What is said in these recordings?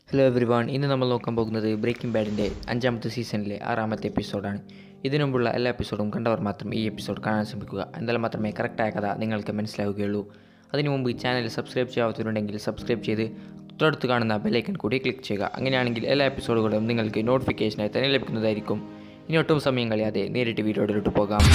hello every one ഇന്ന് നമ്മൾ നോക്കാൻ പോകുന്നത് ബ്രേക്കിംഗ് ബാഡിൻ്റെ അഞ്ചാമത്തെ സീസണിലെ ആറാമത്തെ എപ്പിസോഡാണ് ഇതിനു മുമ്പുള്ള എല്ലാ എപ്പിസോഡും കണ്ടവർ മാത്രം ഈ എപ്പിസോഡ് കാണാൻ ശ്രമിക്കുക എന്നാൽ മാത്രമേ കറക്റ്റായ കഥ നിങ്ങൾക്ക് മനസ്സിലാവുകയുള്ളൂ അതിനു മുമ്പ് ഈ ചാനൽ സബ്സ്ക്രൈബ് ചെയ്യാത്തവരുണ്ടെങ്കിൽ സബ്സ്ക്രൈബ് ചെയ്ത് തൊട്ടടുത്ത് കാണുന്ന ബെലൈക്കൺ കൂടി ക്ലിക്ക് ചെയ്യുക അങ്ങനെയാണെങ്കിൽ എല്ലാ എപ്പിസോഡുകളും നിങ്ങൾക്ക് നോട്ടിഫിക്കേഷനായി തന്നെ ലഭിക്കുന്നതായിരിക്കും ഇനി ഒട്ടും സമയം കളയാതെ നേരിട്ട് വീഡിയോയിലോട്ട് പോകാം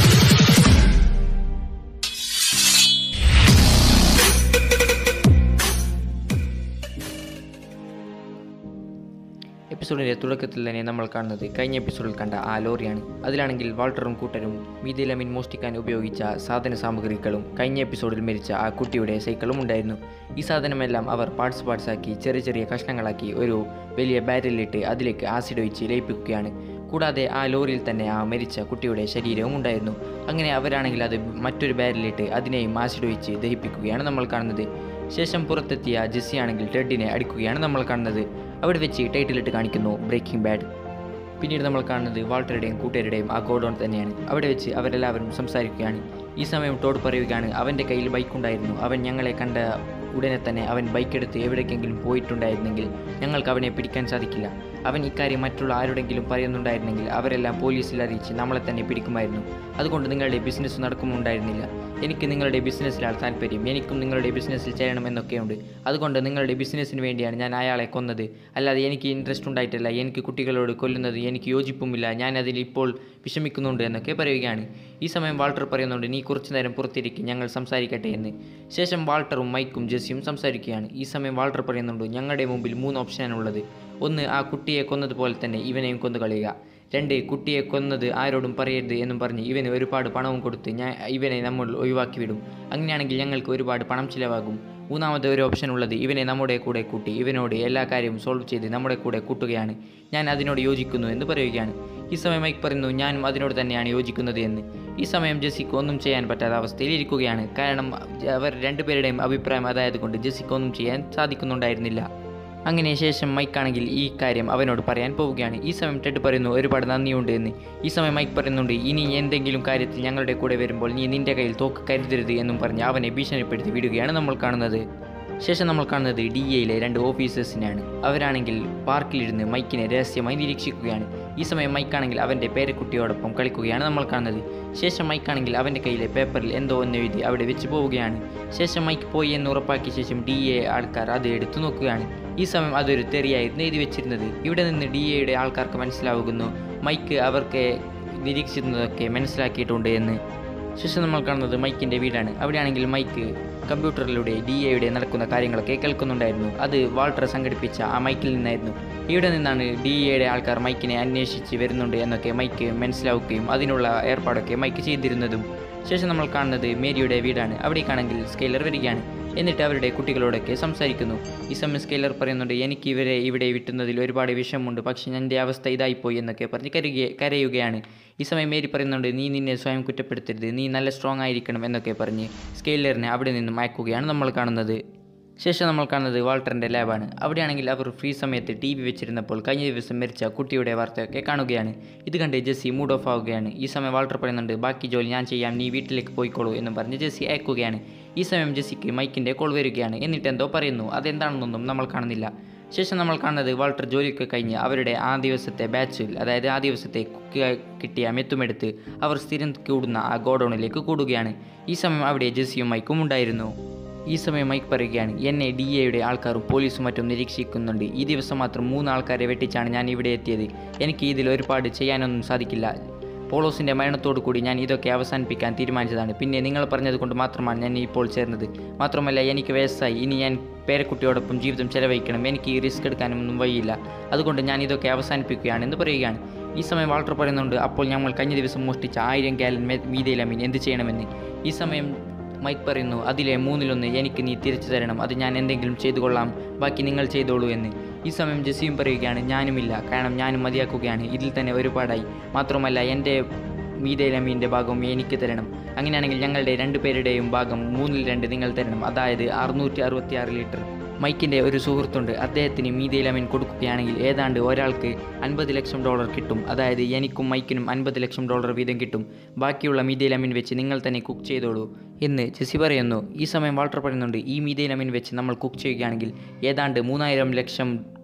എപ്പിസോഡിൻ്റെ തുടക്കത്തിൽ തന്നെ നമ്മൾ കാണുന്നത് കഴിഞ്ഞ എപ്പിസോഡിൽ കണ്ട ആ ലോറിയാണ് അതിലാണെങ്കിൽ വാൾട്ടറും കൂട്ടരും മീതിലമിൻ മോഷ്ടിക്കാൻ ഉപയോഗിച്ച സാധന സാമഗ്രികളും കഴിഞ്ഞ എപ്പിസോഡിൽ മരിച്ച ആ കുട്ടിയുടെ സൈക്കിളും ഉണ്ടായിരുന്നു ഈ സാധനമെല്ലാം അവർ പാർട്സ് പാർട്സാക്കി ചെറിയ ചെറിയ കഷ്ണങ്ങളാക്കി ഒരു വലിയ ബാരലിലിട്ട് അതിലേക്ക് ആസിഡ് ഒഴിച്ച് ലയിപ്പിക്കുകയാണ് കൂടാതെ ആ ലോറിയിൽ തന്നെ ആ മരിച്ച കുട്ടിയുടെ ശരീരവും ഉണ്ടായിരുന്നു അങ്ങനെ അവരാണെങ്കിൽ അത് മറ്റൊരു ബാരലിലിട്ട് അതിനെയും ആസിഡ് ഒഴിച്ച് ദഹിപ്പിക്കുകയാണ് നമ്മൾ കാണുന്നത് ശേഷം പുറത്തെത്തിയ ജെസ്സി ആണെങ്കിൽ ടെഡിനെ അടിക്കുകയാണ് നമ്മൾ കാണുന്നത് അവിടെ വെച്ച് ടൈറ്റിലിട്ട് കാണിക്കുന്നു ബ്രേക്കിംഗ് ബാഡ് പിന്നീട് നമ്മൾ കാണുന്നത് വാൾട്ടറുടെയും കൂട്ടുകാരുടെയും ആ ഗോഡൗൺ തന്നെയാണ് അവിടെ വെച്ച് അവരെല്ലാവരും സംസാരിക്കുകയാണ് ഈ സമയം ടോഡ് പറയുകയാണ് അവൻ്റെ കയ്യിൽ ബൈക്കുണ്ടായിരുന്നു അവൻ ഞങ്ങളെ കണ്ട ഉടനെ തന്നെ അവൻ ബൈക്കെടുത്ത് എവിടേക്കെങ്കിലും പോയിട്ടുണ്ടായിരുന്നെങ്കിൽ ഞങ്ങൾക്ക് അവനെ പിടിക്കാൻ സാധിക്കില്ല അവൻ ഇക്കാര്യം മറ്റുള്ള ആരുടെങ്കിലും പറയുന്നുണ്ടായിരുന്നെങ്കിൽ അവരെല്ലാം പോലീസിൽ അറിയിച്ച് നമ്മളെ തന്നെ പിടിക്കുമായിരുന്നു അതുകൊണ്ട് നിങ്ങളുടെ ബിസിനസ് നടക്കുന്നുണ്ടായിരുന്നില്ല എനിക്ക് നിങ്ങളുടെ ബിസിനസ്സിലാണ് താല്പര്യം എനിക്കും നിങ്ങളുടെ ബിസിനസ്സിൽ ചേരണമെന്നൊക്കെയുണ്ട് അതുകൊണ്ട് നിങ്ങളുടെ ബിസിനസ്സിന് വേണ്ടിയാണ് ഞാൻ അയാളെ കൊന്നത് അല്ലാതെ എനിക്ക് ഇൻട്രസ്റ്റ് ഉണ്ടായിട്ടില്ല എനിക്ക് കുട്ടികളോട് കൊല്ലുന്നത് എനിക്ക് യോജിപ്പുമില്ല ഞാൻ അതിൽ ഇപ്പോൾ വിഷമിക്കുന്നുണ്ട് എന്നൊക്കെ പറയുകയാണ് ഈ സമയം വാൾട്ടർ പറയുന്നുണ്ട് നീ കുറച്ചു നേരം പുറത്തിരിക്കും ഞങ്ങൾ സംസാരിക്കട്ടെ എന്ന് ശേഷം വാൾട്ടറും മൈക്കും ജെസ്സിയും സംസാരിക്കുകയാണ് ഈ സമയം വാൾട്ടർ പറയുന്നുണ്ട് ഞങ്ങളുടെ മുമ്പിൽ മൂന്ന് ഓപ്ഷനാണുള്ളത് ഒന്ന് ആ കുട്ടിയെ കൊന്നതുപോലെ തന്നെ ഇവനെയും കൊന്നു കളയുക രണ്ട് കുട്ടിയെ കൊന്നത് ആരോടും പറയരുത് എന്നും പറഞ്ഞ് ഇവന് ഒരുപാട് പണവും കൊടുത്ത് ഞാൻ ഇവനെ നമ്മൾ ഒഴിവാക്കി വിടും അങ്ങനെയാണെങ്കിൽ ഞങ്ങൾക്ക് ഒരുപാട് പണം ചിലവാകും മൂന്നാമത്തെ ഒരു ഓപ്ഷൻ ഉള്ളത് ഇവനെ നമ്മുടെ കൂടെ കൂട്ടി ഇവനോട് എല്ലാ കാര്യവും സോൾവ് ചെയ്ത് നമ്മുടെ കൂടെ കൂട്ടുകയാണ് ഞാൻ അതിനോട് യോജിക്കുന്നു എന്ന് പറയുകയാണ് ഈ സമയം മൈക്ക് പറയുന്നു ഞാനും അതിനോട് തന്നെയാണ് യോജിക്കുന്നത് എന്ന് ഈ സമയം ജെസ്സിക്ക് ഒന്നും ചെയ്യാൻ പറ്റാത്ത അവസ്ഥയിൽ ഇരിക്കുകയാണ് കാരണം അവർ രണ്ടുപേരുടെയും അഭിപ്രായം അതായത് കൊണ്ട് ജെസ്സിക്ക് ഒന്നും ചെയ്യാൻ സാധിക്കുന്നുണ്ടായിരുന്നില്ല അങ്ങനെ ശേഷം മൈക്കാണെങ്കിൽ ഈ കാര്യം അവനോട് പറയാൻ പോവുകയാണ് ഈ സമയം ടെഡ് പറയുന്നു ഒരുപാട് നന്ദിയുണ്ട് എന്ന് ഈ സമയം മൈക്ക് പറയുന്നുണ്ട് ഇനി എന്തെങ്കിലും കാര്യത്തിൽ ഞങ്ങളുടെ കൂടെ വരുമ്പോൾ നീ നിന്റെ കയ്യിൽ തോക്ക് കരുതരുത് എന്നും പറഞ്ഞ് അവനെ ഭീഷണിപ്പെടുത്തി വിടുകയാണ് നമ്മൾ കാണുന്നത് ശേഷം നമ്മൾ കാണുന്നത് ഡി എയിലെ രണ്ട് ഓഫീസേഴ്സിനെയാണ് അവരാണെങ്കിൽ പാർക്കിലിരുന്ന് മൈക്കിനെ രഹസ്യമായി നിരീക്ഷിക്കുകയാണ് ഈ സമയം മൈക്കാണെങ്കിൽ അവൻ്റെ പേരക്കുട്ടിയോടൊപ്പം കളിക്കുകയാണ് നമ്മൾ കാണുന്നത് ശേഷം മൈക്കാണെങ്കിൽ അവൻ്റെ കയ്യിലെ പേപ്പറിൽ എന്തോ ഒന്ന് എഴുതി അവിടെ വെച്ച് പോവുകയാണ് ശേഷം മൈക്ക് പോയി എന്ന് ഉറപ്പാക്കിയ ശേഷം ഡി എ ആൾക്കാർ അത് എടുത്തു നോക്കുകയാണ് ഈ സമയം അതൊരു തെറിയായിരുന്നു എഴുതി വെച്ചിരുന്നത് ഇവിടെ നിന്ന് ഡി എയുടെ ആൾക്കാർക്ക് മനസ്സിലാവുന്നു മൈക്ക് അവർക്ക് നിരീക്ഷിക്കുന്നതൊക്കെ മനസ്സിലാക്കിയിട്ടുണ്ട് എന്ന് ശേഷം നമ്മൾ കാണുന്നത് മൈക്കിൻ്റെ വീടാണ് അവിടെയാണെങ്കിൽ മൈക്ക് കമ്പ്യൂട്ടറിലൂടെ ഡി എയുടെ നടക്കുന്ന കാര്യങ്ങളൊക്കെ കേൾക്കുന്നുണ്ടായിരുന്നു അത് വാൾട്ടർ സംഘടിപ്പിച്ച ആ മൈക്കിൽ നിന്നായിരുന്നു ഇവിടെ നിന്നാണ് ഡി എയുടെ ആൾക്കാർ മൈക്കിനെ അന്വേഷിച്ച് വരുന്നുണ്ട് എന്നൊക്കെ മൈക്ക് മനസ്സിലാവുകയും അതിനുള്ള ഏർപ്പാടൊക്കെ മൈക്ക് ചെയ്തിരുന്നതും ശേഷം നമ്മൾ കാണുന്നത് മേരിയുടെ വീടാണ് അവിടേക്കാണെങ്കിൽ സ്കെയിലർ വരികയാണ് എന്നിട്ട് അവരുടെ കുട്ടികളോടൊക്കെ സംസാരിക്കുന്നു ഈ സമയം സ്കെയിലർ പറയുന്നുണ്ട് എനിക്ക് ഇവരെ ഇവിടെ വിട്ടുന്നതിൽ ഒരുപാട് വിഷമമുണ്ട് പക്ഷേ എൻ്റെ അവസ്ഥ ഇതായിപ്പോയി എന്നൊക്കെ പറഞ്ഞ് കരുക കരയുകയാണ് ഈ സമയം മേരി പറയുന്നുണ്ട് നീ നിന്നെ സ്വയം കുറ്റപ്പെടുത്തരുത് നീ നല്ല സ്ട്രോങ് ആയിരിക്കണം എന്നൊക്കെ പറഞ്ഞ് സ്കെയിലറിനെ അവിടെ നിന്നും അയക്കുകയാണ് നമ്മൾ കാണുന്നത് ശേഷം നമ്മൾ കാണുന്നത് വാൾട്ടറിൻ്റെ ലാബാണ് അവിടെയാണെങ്കിൽ അവർ ഫ്രീ സമയത്ത് ടി വി വെച്ചിരുന്നപ്പോൾ കഴിഞ്ഞ ദിവസം മരിച്ച കുട്ടിയുടെ വാർത്തയൊക്കെ കാണുകയാണ് ഇത് കണ്ട് ജെസ്സി മൂഡ് ഓഫ് ആവുകയാണ് ഈ സമയം വാൾട്ടർ പറയുന്നുണ്ട് ബാക്കി ജോലി ഞാൻ ചെയ്യാം നീ വീട്ടിലേക്ക് പോയിക്കോളൂ എന്നും പറഞ്ഞ് ജെസ്സി അയക്കുകയാണ് ഈ സമയം ജെസ്സിക്ക് മൈക്കിൻ്റെ കോൾ വരികയാണ് എന്നിട്ട് എന്തോ പറയുന്നു അതെന്താണെന്നൊന്നും നമ്മൾ കാണുന്നില്ല ശേഷം നമ്മൾ കാണുന്നത് വാൾട്ടർ ജോലിയൊക്കെ കഴിഞ്ഞ് അവരുടെ ആ ദിവസത്തെ ബാച്ചിൽ അതായത് ആ ദിവസത്തെ കിട്ടിയ മെത്തുമെടുത്ത് അവർ സ്ഥിരം കൂടുന്ന ആ ഗോഡൗണിലേക്ക് കൂടുകയാണ് ഈ സമയം അവിടെ ജെസ്സിയും മൈക്കും ഉണ്ടായിരുന്നു ഈ സമയം മൈക്ക് പറയുകയാണ് എന്നെ ഡി എയുടെ ആൾക്കാരും പോലീസും മറ്റും നിരീക്ഷിക്കുന്നുണ്ട് ഈ ദിവസം മാത്രം മൂന്ന് ആൾക്കാരെ വെട്ടിച്ചാണ് ഞാൻ ഇവിടെ എത്തിയത് എനിക്ക് ഇതിൽ ഒരുപാട് ചെയ്യാനൊന്നും സാധിക്കില്ല പോളോസിൻ്റെ മരണത്തോടു കൂടി ഞാൻ ഇതൊക്കെ അവസാനിപ്പിക്കാൻ തീരുമാനിച്ചതാണ് പിന്നെ നിങ്ങൾ പറഞ്ഞതുകൊണ്ട് മാത്രമാണ് ഞാൻ ഇപ്പോൾ ചേർന്നത് മാത്രമല്ല എനിക്ക് വയസ്സായി ഇനി ഞാൻ പേരക്കുട്ടിയോടൊപ്പം ജീവിതം ചെലവഴിക്കണം എനിക്ക് ഈ റിസ്ക് എടുക്കാനൊന്നും വഴിയില്ല അതുകൊണ്ട് ഞാൻ ഇതൊക്കെ അവസാനിപ്പിക്കുകയാണ് എന്ന് പറയുകയാണ് ഈ സമയം വാൾട്ടർ പറയുന്നുണ്ട് അപ്പോൾ ഞങ്ങൾ കഴിഞ്ഞ ദിവസം മോഷ്ടിച്ച ആയിരം ഗാലൻ മീതയിലമീൻ എന്ത് ചെയ്യണമെന്ന് ഈ സമയം മൈക്ക് പറയുന്നു അതിലെ മൂന്നിലൊന്ന് എനിക്ക് നീ തിരിച്ചു തരണം അത് ഞാൻ എന്തെങ്കിലും ചെയ്തു കൊള്ളാം ബാക്കി നിങ്ങൾ ചെയ്തോളൂ എന്ന് ഈ സമയം ജെസ്സിയും പറയുകയാണ് ഞാനുമില്ല കാരണം ഞാനും മതിയാക്കുകയാണ് ഇതിൽ തന്നെ ഒരുപാടായി മാത്രമല്ല എൻ്റെ മീതയിലമീൻ്റെ ഭാഗം എനിക്ക് തരണം അങ്ങനെയാണെങ്കിൽ ഞങ്ങളുടെ രണ്ടുപേരുടെയും ഭാഗം മൂന്നിൽ രണ്ട് നിങ്ങൾ തരണം അതായത് അറുന്നൂറ്റി അറുപത്തി ആറ് ലിറ്റർ മൈക്കിൻ്റെ ഒരു സുഹൃത്തുണ്ട് അദ്ദേഹത്തിന് മീതയിലമീൻ കൊടുക്കുകയാണെങ്കിൽ ഏതാണ്ട് ഒരാൾക്ക് അൻപത് ലക്ഷം ഡോളർ കിട്ടും അതായത് എനിക്കും മൈക്കിനും അൻപത് ലക്ഷം ഡോളർ വീതം കിട്ടും ബാക്കിയുള്ള മീതയിലമീൻ വെച്ച് നിങ്ങൾ തന്നെ കുക്ക് ചെയ്തോളൂ എന്ന് ജെസ്സി പറയുന്നു ഈ സമയം വാൾട്ടർ പറയുന്നുണ്ട് ഈ മീതയിലമീൻ വെച്ച് നമ്മൾ കുക്ക് ചെയ്യുകയാണെങ്കിൽ ഏതാണ്ട് മൂന്നായിരം ലക്ഷം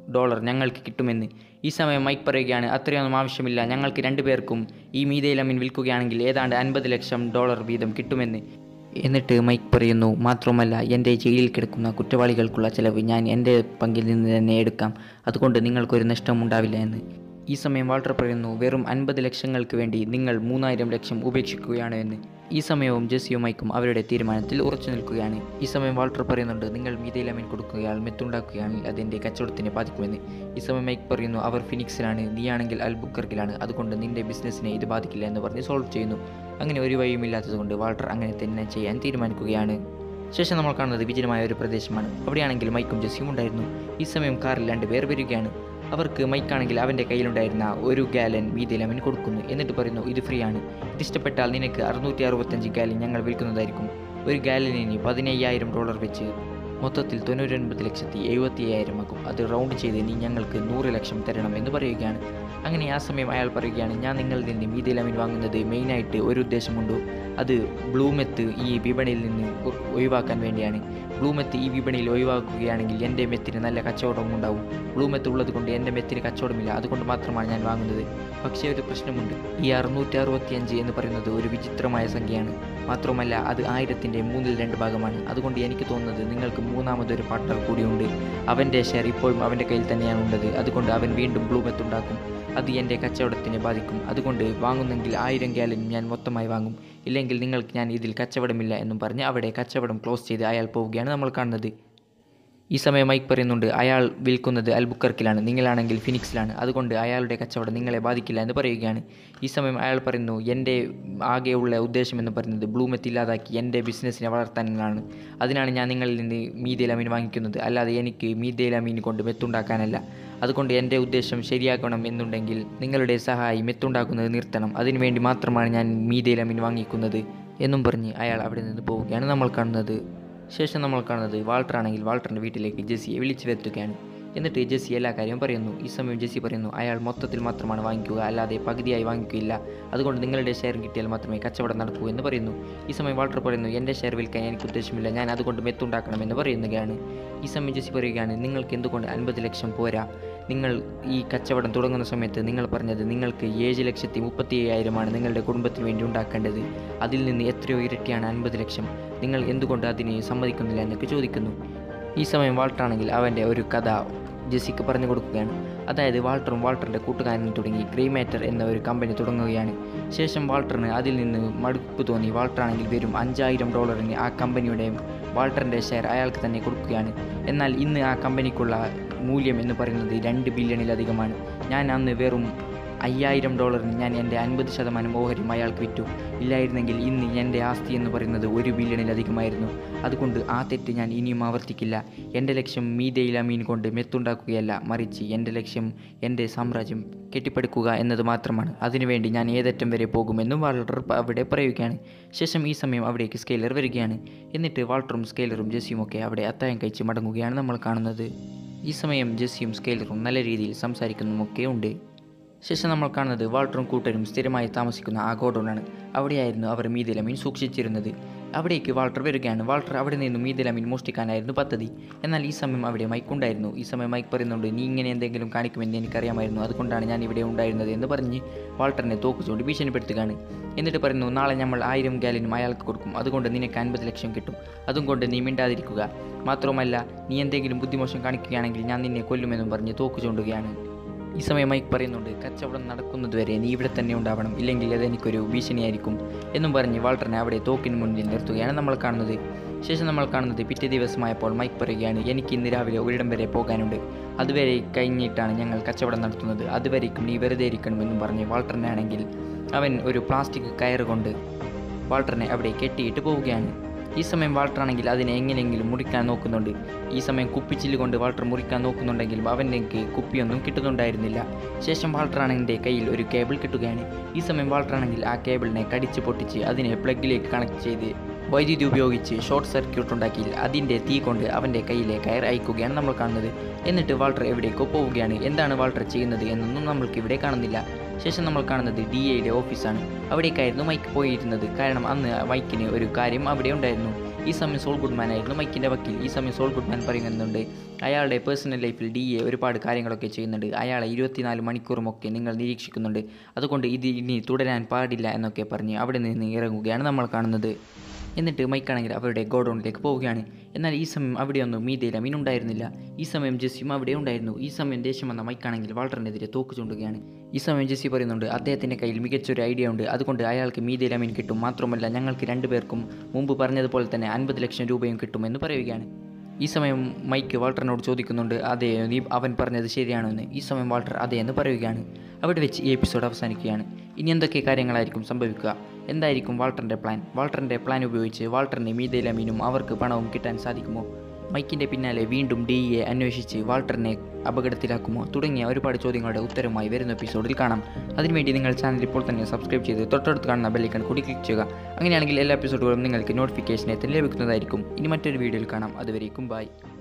ഡോളർ ഞങ്ങൾക്ക് കിട്ടുമെന്ന് ഈ സമയം മൈക്ക് പറയുകയാണ് അത്രയൊന്നും ആവശ്യമില്ല ഞങ്ങൾക്ക് രണ്ടുപേർക്കും ഈ മീതയിലമീൻ വിൽക്കുകയാണെങ്കിൽ ഏതാണ്ട് അൻപത് ലക്ഷം ഡോളർ വീതം കിട്ടുമെന്ന് എന്നിട്ട് മൈക്ക് പറയുന്നു മാത്രമല്ല എൻ്റെ ജയിലിൽ കിടക്കുന്ന കുറ്റവാളികൾക്കുള്ള ചിലവ് ഞാൻ എൻ്റെ പങ്കിൽ നിന്ന് തന്നെ എടുക്കാം അതുകൊണ്ട് നിങ്ങൾക്കൊരു നഷ്ടം ഉണ്ടാവില്ല എന്ന് ഈ സമയം വാൾട്ടർ പറയുന്നു വെറും അൻപത് ലക്ഷങ്ങൾക്ക് വേണ്ടി നിങ്ങൾ മൂന്നായിരം ലക്ഷം ഉപേക്ഷിക്കുകയാണ് എന്ന് ഈ സമയവും ജെസ്സിയും മൈക്കും അവരുടെ തീരുമാനത്തിൽ ഉറച്ചു നിൽക്കുകയാണ് ഈ സമയം വാൾട്ടർ പറയുന്നുണ്ട് നിങ്ങൾ മീതയിലമീൻ കൊടുക്കുകയാൽ മെത്തുണ്ടാക്കുകയാണെങ്കിൽ അതെൻ്റെ കച്ചവടത്തിനെ ബാധിക്കുമെന്ന് ഈ സമയം മൈക്ക് പറയുന്നു അവർ ഫിനിക്സിലാണ് നീയാണെങ്കിൽ അൽബുക്കർക്കിലാണ് അതുകൊണ്ട് നിന്റെ ബിസിനസ്സിനെ ഇത് ബാധിക്കില്ല എന്ന് പറഞ്ഞ് സോൾവ് ചെയ്യുന്നു അങ്ങനെ ഒരു വഴിയുമില്ലാത്തതുകൊണ്ട് വാൾട്ടർ അങ്ങനെ തന്നെ ചെയ്യാൻ തീരുമാനിക്കുകയാണ് ശേഷം നമ്മൾ കാണുന്നത് വിജനമായ ഒരു പ്രദേശമാണ് അവിടെയാണെങ്കിൽ മൈക്കും ജെസ്സിയും ഉണ്ടായിരുന്നു ഈ സമയം കാറിൽ രണ്ട് പേർ വരികയാണ് അവർക്ക് മൈക്കാണെങ്കിൽ അവൻ്റെ കയ്യിലുണ്ടായിരുന്ന ഒരു ഗാലൻ വീതിയിലമൻ കൊടുക്കുന്നു എന്നിട്ട് പറയുന്നു ഇത് ഫ്രീ ആണ് ഇത് ഇഷ്ടപ്പെട്ടാൽ നിനക്ക് അറുന്നൂറ്റി അറുപത്തഞ്ച് ഗാലൻ ഞങ്ങൾ വിൽക്കുന്നതായിരിക്കും ഒരു ഗാലനിന് പതിനയ്യായിരം ഡോളർ വെച്ച് മൊത്തത്തിൽ തൊണ്ണൂറ്റൊൻപത് ലക്ഷത്തി എഴുപത്തി അയ്യായിരം ആകും അത് റൗണ്ട് ചെയ്ത് നീ ഞങ്ങൾക്ക് നൂറ് ലക്ഷം തരണം എന്ന് പറയുകയാണ് അങ്ങനെ ആ സമയം അയാൾ പറയുകയാണ് ഞാൻ നിങ്ങളിൽ നിന്ന് മീതിലമീൻ വാങ്ങുന്നത് മെയിനായിട്ട് ഒരു ഉദ്ദേശമുണ്ടോ അത് ബ്ലൂമെത്ത് ഈ വിപണിയിൽ നിന്ന് ഒ- ഒഴിവാക്കാൻ വേണ്ടിയാണ് ബ്ലൂമെത്ത് ഈ വിപണിയിൽ ഒഴിവാക്കുകയാണെങ്കിൽ എൻ്റെ മെത്തിന് നല്ല കച്ചവടവും ഉണ്ടാവും ബ്ലൂമെത്ത് ഉള്ളത് കൊണ്ട് എൻ്റെ മെത്തിന് കച്ചവടമില്ല അതുകൊണ്ട് മാത്രമാണ് ഞാൻ വാങ്ങുന്നത് പക്ഷേ ഒരു പ്രശ്നമുണ്ട് ഈ അറുന്നൂറ്റി അറുപത്തിയഞ്ച് എന്ന് പറയുന്നത് ഒരു വിചിത്രമായ സംഖ്യയാണ് മാത്രമല്ല അത് ആയിരത്തിൻ്റെ മൂന്നിൽ രണ്ട് ഭാഗമാണ് അതുകൊണ്ട് എനിക്ക് തോന്നുന്നത് നിങ്ങൾക്ക് മൂന്നാമതൊരു പാർട്ട്ണർ കൂടിയുണ്ട് അവൻ്റെ ഷെയർ ഇപ്പോഴും അവൻ്റെ കയ്യിൽ തന്നെയാണ് ഉള്ളത് അതുകൊണ്ട് അവൻ വീണ്ടും ബ്ലൂമെത്ത് ഉണ്ടാക്കും അത് എൻ്റെ കച്ചവടത്തിനെ ബാധിക്കും അതുകൊണ്ട് വാങ്ങുന്നെങ്കിൽ ആയിരം ഗാലൻ ഞാൻ മൊത്തമായി വാങ്ങും ഇല്ലെങ്കിൽ നിങ്ങൾക്ക് ഞാൻ ഇതിൽ കച്ചവടമില്ല എന്നും പറഞ്ഞ് അവിടെ കച്ചവടം ക്ലോസ് ചെയ്ത് അയാൾ പോവുകയാണ് നമ്മൾ കാണുന്നത് ഈ സമയം മൈക്ക് പറയുന്നുണ്ട് അയാൾ വിൽക്കുന്നത് അൽബുക്കർക്കിലാണ് നിങ്ങളാണെങ്കിൽ ഫിനിക്സിലാണ് അതുകൊണ്ട് അയാളുടെ കച്ചവടം നിങ്ങളെ ബാധിക്കില്ല എന്ന് പറയുകയാണ് ഈ സമയം അയാൾ പറയുന്നു എൻ്റെ ആകെയുള്ള ഉദ്ദേശം എന്ന് പറയുന്നത് ബ്ലൂമെത്ത് ഇല്ലാതാക്കി എൻ്റെ ബിസിനസ്സിനെ വളർത്താനാണ് അതിനാണ് ഞാൻ നിങ്ങളിൽ നിന്ന് മീതേലമീൻ വാങ്ങിക്കുന്നത് അല്ലാതെ എനിക്ക് മീതേലമീൻ കൊണ്ട് മെത്തുണ്ടാക്കാനല്ല അതുകൊണ്ട് എൻ്റെ ഉദ്ദേശം ശരിയാക്കണം എന്നുണ്ടെങ്കിൽ നിങ്ങളുടെ സഹായി മെത്തുണ്ടാക്കുന്നത് നിർത്തണം അതിനുവേണ്ടി മാത്രമാണ് ഞാൻ മീതേലമീൻ വാങ്ങിക്കുന്നത് എന്നും പറഞ്ഞ് അയാൾ അവിടെ നിന്ന് പോവുകയാണ് നമ്മൾ കാണുന്നത് ശേഷം നമ്മൾ കാണുന്നത് വാൾട്ടർ ആണെങ്കിൽ വാൾട്ടറിൻ്റെ വീട്ടിലേക്ക് ജെസ്സിയെ വിളിച്ചു വരുത്തുകയാണ് എന്നിട്ട് ജെസ്സി എല്ലാ കാര്യവും പറയുന്നു ഈ സമയം ജെസ്സി പറയുന്നു അയാൾ മൊത്തത്തിൽ മാത്രമാണ് വാങ്ങിക്കുക അല്ലാതെ പകുതിയായി വാങ്ങിക്കുകയില്ല അതുകൊണ്ട് നിങ്ങളുടെ ഷെയർ കിട്ടിയാൽ മാത്രമേ കച്ചവടം നടക്കൂ എന്ന് പറയുന്നു ഈ സമയം വാൾട്ടർ പറയുന്നു എൻ്റെ ഷെയർ വിൽക്കാൻ എനിക്ക് ഉദ്ദേശമില്ല ഞാൻ അതുകൊണ്ട് മെത്തുണ്ടാക്കണമെന്ന് പറയുകയാണ് ഈ സമയം ജെസ്സി പറയുകയാണ് നിങ്ങൾക്ക് എന്തുകൊണ്ട് അൻപത് ലക്ഷം പോരാ നിങ്ങൾ ഈ കച്ചവടം തുടങ്ങുന്ന സമയത്ത് നിങ്ങൾ പറഞ്ഞത് നിങ്ങൾക്ക് ഏഴ് ലക്ഷത്തി മുപ്പത്തി അയ്യായിരമാണ് നിങ്ങളുടെ കുടുംബത്തിന് വേണ്ടി ഉണ്ടാക്കേണ്ടത് അതിൽ നിന്ന് എത്രയോ ഇരട്ടിയാണ് അൻപത് ലക്ഷം നിങ്ങൾ എന്തുകൊണ്ട് അതിന് സമ്മതിക്കുന്നില്ല എന്നൊക്കെ ചോദിക്കുന്നു ഈ സമയം വാൾട്ടറാണെങ്കിൽ അവൻ്റെ ഒരു കഥ ജെസ്സിക്ക് പറഞ്ഞു കൊടുക്കുകയാണ് അതായത് വാൾട്ടറും വാൾട്ടറിൻ്റെ കൂട്ടുകാരനും തുടങ്ങി ഗ്രേ മാറ്റർ എന്ന ഒരു കമ്പനി തുടങ്ങുകയാണ് ശേഷം വാൾട്ടറിന് അതിൽ നിന്ന് മടുപ്പ് തോന്നി വാൾട്ടറാണെങ്കിൽ വെറും അഞ്ചായിരം ഡോളറിന് ആ കമ്പനിയുടെ വാൾട്ടറിൻ്റെ ഷെയർ അയാൾക്ക് തന്നെ കൊടുക്കുകയാണ് എന്നാൽ ഇന്ന് ആ കമ്പനിക്കുള്ള മൂല്യം എന്ന് പറയുന്നത് രണ്ട് ബില്യണിലധികമാണ് ഞാൻ അന്ന് വെറും അയ്യായിരം ഡോളറിന് ഞാൻ എൻ്റെ അൻപത് ശതമാനം ഓഹരിയും അയാൾക്ക് വിറ്റു ഇല്ലായിരുന്നെങ്കിൽ ഇന്ന് എൻ്റെ ആസ്തി എന്ന് പറയുന്നത് ഒരു ബില്യണിലധികമായിരുന്നു അതുകൊണ്ട് ആ തെറ്റ് ഞാൻ ഇനിയും ആവർത്തിക്കില്ല എൻ്റെ ലക്ഷ്യം മീതയില മീൻ കൊണ്ട് മെത്തുണ്ടാക്കുകയല്ല മറിച്ച് എൻ്റെ ലക്ഷ്യം എൻ്റെ സാമ്രാജ്യം കെട്ടിപ്പടുക്കുക എന്നത് മാത്രമാണ് അതിനുവേണ്ടി ഞാൻ ഏതറ്റം വരെ പോകുമെന്നും വാൾട്ടർ പ- അവിടെ പറയുകയാണ് ശേഷം ഈ സമയം അവിടേക്ക് സ്കെയിലർ വരികയാണ് എന്നിട്ട് വാൾട്ടറും സ്കെയിലറും ജെസ്സിയും ഒക്കെ അവിടെ അത്തായം കഴിച്ച് മടങ്ങുകയാണ് നമ്മൾ കാണുന്നത് ഈ സമയം ജെസ്സിയും സ്കെയിലറും നല്ല രീതിയിൽ സംസാരിക്കുന്നുമൊക്കെ ഉണ്ട് ശേഷം നമ്മൾ കാണുന്നത് വാൾട്ടറും കൂട്ടരും സ്ഥിരമായി താമസിക്കുന്ന ആ ഗോഡൗണാണ് അവിടെയായിരുന്നു അവർ മീതിലമീൻ സൂക്ഷിച്ചിരുന്നത് അവിടേക്ക് വാൾട്ടർ വരികയാണ് വാൾട്ടർ അവിടെ നിന്നും മീതിലമീൻ മോഷ്ടിക്കാനായിരുന്നു പദ്ധതി എന്നാൽ ഈ സമയം അവിടെ മൈക്ക് ഉണ്ടായിരുന്നു ഈ സമയം മൈക്ക് പറയുന്നുണ്ട് നീ ഇങ്ങനെ എന്തെങ്കിലും കാണിക്കുമെന്ന് എനിക്കറിയാമായിരുന്നു അതുകൊണ്ടാണ് ഞാൻ ഇവിടെ ഉണ്ടായിരുന്നത് എന്ന് പറഞ്ഞ് വാൾട്ടറിനെ തോക്ക് ചൂണ്ടി ഭീഷണിപ്പെടുത്തുകയാണ് എന്നിട്ട് പറയുന്നു നാളെ നമ്മൾ ആയിരം ഗാലിനും അയാൾക്ക് കൊടുക്കും അതുകൊണ്ട് നിനക്ക് അൻപത് ലക്ഷം കിട്ടും അതും കൊണ്ട് നീ മിണ്ടാതിരിക്കുക മാത്രമല്ല നീ എന്തെങ്കിലും ബുദ്ധിമോശം കാണിക്കുകയാണെങ്കിൽ ഞാൻ നിന്നെ കൊല്ലുമെന്നും പറഞ്ഞ് തോക്ക് ചൂണ്ടുകയാണ് ഈ സമയം മൈക്ക് പറയുന്നുണ്ട് കച്ചവടം നടക്കുന്നതുവരെ നീ ഇവിടെ തന്നെ ഉണ്ടാവണം ഇല്ലെങ്കിൽ അത് എനിക്കൊരു ഭീഷണിയായിരിക്കും എന്നും പറഞ്ഞ് വാൾട്ടറിനെ അവിടെ തോക്കിന് മുന്നിൽ നിർത്തുകയാണ് നമ്മൾ കാണുന്നത് ശേഷം നമ്മൾ കാണുന്നത് പിറ്റേ ദിവസമായപ്പോൾ മൈക്ക് പറയുകയാണ് എനിക്ക് ഇന്ന് രാവിലെ ഒരിടം വരെ പോകാനുണ്ട് അതുവരെ കഴിഞ്ഞിട്ടാണ് ഞങ്ങൾ കച്ചവടം നടത്തുന്നത് അതുവരേക്കും നീ വെറുതെ ഇരിക്കണമെന്നും പറഞ്ഞ് വാൾട്ടറിനെ ആണെങ്കിൽ അവൻ ഒരു പ്ലാസ്റ്റിക് കയറ് കൊണ്ട് വാൾട്ടറിനെ അവിടെ കെട്ടിയിട്ട് പോവുകയാണ് ഈ സമയം വാൾട്ടർ ആണെങ്കിൽ അതിനെ എങ്ങനെയെങ്കിലും മുറിക്കാൻ നോക്കുന്നുണ്ട് ഈ സമയം കുപ്പിച്ചില്ല് കൊണ്ട് വാൾട്ടർ മുറിക്കാൻ നോക്കുന്നുണ്ടെങ്കിലും അവൻ്റെ കുപ്പിയൊന്നും കിട്ടുന്നുണ്ടായിരുന്നില്ല ശേഷം വാൾട്ടർ ആണെങ്കിൽ കയ്യിൽ ഒരു കേബിൾ കിട്ടുകയാണ് ഈ സമയം വാൾട്ടർ ആണെങ്കിൽ ആ കേബിളിനെ കടിച്ച് പൊട്ടിച്ച് അതിനെ പ്ലഗിലേക്ക് കണക്ട് ചെയ്ത് വൈദ്യുതി ഉപയോഗിച്ച് ഷോർട്ട് സർക്യൂട്ട് ഉണ്ടാക്കി അതിൻ്റെ തീ കൊണ്ട് അവൻ്റെ കയ്യിലെ കയർ അയക്കുകയാണ് നമ്മൾ കാണുന്നത് എന്നിട്ട് വാൾട്ടർ എവിടേക്കോ പോവുകയാണ് എന്താണ് വാൾട്ടർ ചെയ്യുന്നത് എന്നൊന്നും നമ്മൾക്ക് ഇവിടെ കാണുന്നില്ല ശേഷം നമ്മൾ കാണുന്നത് ഡി എയുടെ ഓഫീസാണ് അവിടേക്കായിരുന്നു മൈക്ക് പോയിരുന്നത് കാരണം അന്ന് മൈക്കിന് ഒരു കാര്യം അവിടെ ഉണ്ടായിരുന്നു ഈ സമയം സോൾ ഗുഡ്മാൻ ആയിരുന്നു മൈക്കിൻ്റെ വക്കീൽ ഈ സമയം സോൾ ഗുഡ്മാൻ പറയുന്നുണ്ട് അയാളുടെ പേഴ്സണൽ ലൈഫിൽ ഡി എ ഒരുപാട് കാര്യങ്ങളൊക്കെ ചെയ്യുന്നുണ്ട് അയാളെ ഇരുപത്തിനാല് മണിക്കൂറും ഒക്കെ നിങ്ങൾ നിരീക്ഷിക്കുന്നുണ്ട് അതുകൊണ്ട് ഇത് ഇനി തുടരാൻ പാടില്ല എന്നൊക്കെ പറഞ്ഞ് അവിടെ നിന്ന് ഇറങ്ങുകയാണ് നമ്മൾ കാണുന്നത് എന്നിട്ട് മൈക്കാണെങ്കിൽ അവരുടെ ഗോഡൗണിലേക്ക് പോവുകയാണ് എന്നാൽ ഈ സമയം അവിടെയൊന്നും മീതയില മീനുണ്ടായിരുന്നില്ല ഈ സമയം ജെസ്സിയും അവിടെ ഉണ്ടായിരുന്നു ഈ സമയം ദേഷ്യം വന്ന മൈക്കാണെങ്കിൽ വാൾട്ടറിനെതിരെ തോക്ക് ചൂണ്ടുകയാണ് ഈ സമയം ജെസ്സി പറയുന്നുണ്ട് അദ്ദേഹത്തിൻ്റെ കയ്യിൽ മികച്ചൊരു ഐഡിയ ഉണ്ട് അതുകൊണ്ട് അയാൾക്ക് മീതയില മീൻ കിട്ടും മാത്രമല്ല ഞങ്ങൾക്ക് രണ്ടുപേർക്കും മുമ്പ് പറഞ്ഞതുപോലെ തന്നെ അൻപത് ലക്ഷം രൂപയും കിട്ടുമെന്ന് പറയുകയാണ് ഈ സമയം മൈക്ക് വാൾട്ടറിനോട് ചോദിക്കുന്നുണ്ട് അതെ നീ അവൻ പറഞ്ഞത് ശരിയാണോ എന്ന് ഈ സമയം വാൾട്ടർ അതെ എന്ന് പറയുകയാണ് അവിടെ വെച്ച് ഈ എപ്പിസോഡ് അവസാനിക്കുകയാണ് ഇനി എന്തൊക്കെ കാര്യങ്ങളായിരിക്കും സംഭവിക്കുക എന്തായിരിക്കും വാൾട്ടറിൻ്റെ പ്ലാൻ വാൾട്ടറിൻ്റെ പ്ലാൻ ഉപയോഗിച്ച് വാൾട്ടറിന് മീതയില മീനും അവർക്ക് പണവും കിട്ടാൻ സാധിക്കുമോ മൈക്കിൻ്റെ പിന്നാലെ വീണ്ടും ഡി എ അന്വേഷിച്ച് വാൾട്ടറിനെ അപകടത്തിലാക്കുമോ തുടങ്ങിയ ഒരുപാട് ചോദ്യങ്ങളുടെ ഉത്തരവുമായി വരുന്ന എപ്പിസോഡിൽ കാണാം അതിനുവേണ്ടി നിങ്ങൾ ചാനൽ ഇപ്പോൾ തന്നെ സബ്സ്ക്രൈബ് ചെയ്ത് തൊട്ടടുത്ത് കാണുന്ന ബെല്ലൈക്കൺ കൂടി ക്ലിക്ക് ചെയ്യുക അങ്ങനെയാണെങ്കിൽ എല്ലാ എപ്പിസോഡുകളും നിങ്ങൾക്ക് നോട്ടിഫിക്കേഷനെ ലഭിക്കുന്നതായിരിക്കും ഇനി മറ്റൊരു വീഡിയോയിൽ കാണാം അതുവരേക്കും ബൈ